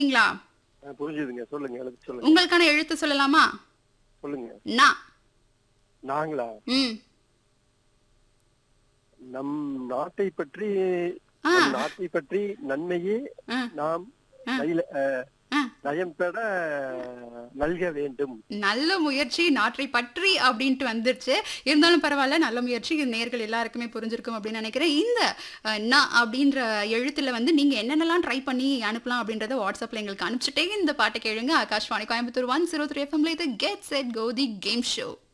ங்களா ஆ, புரிஞ்சுதுங்க சொல்லுங்க எழுத்து சொல்லுங்க உங்களுக்கான எழுத்து சொல்லலாமா சொல்லுங்க நா நாங்களா ம் நம் நாட்டை பற்றி ஆ. நம் நாட்டை பற்றி நன்மையே ஆ, நாம் ஆ. நயில- ஆ, ஆ. நயம் பெற நல்க வேண்டும் நல்ல முயற்சி நாற்றை பற்றி அப்படின்ட்டு வந்துருச்சு இருந்தாலும் பரவாயில்ல நல்ல முயற்சி இது நேர்கள் எல்லாருக்குமே புரிஞ்சிருக்கும் அப்படின்னு நினைக்கிறேன் இந்த அஹ், ந அப்படின்ற எழுத்துல வந்து நீங்க என்னென்னலாம் ட்ரை பண்ணி அனுப்பலாம் அப்படின்றத வாட்ஸ்அப்ல எங்களுக்கு அனுப்பிச்சுட்டே இந்த பாட்டை கேளுங்க Akashvani Coimbatore one zero three எஃப்எம்ல இது get set go the game show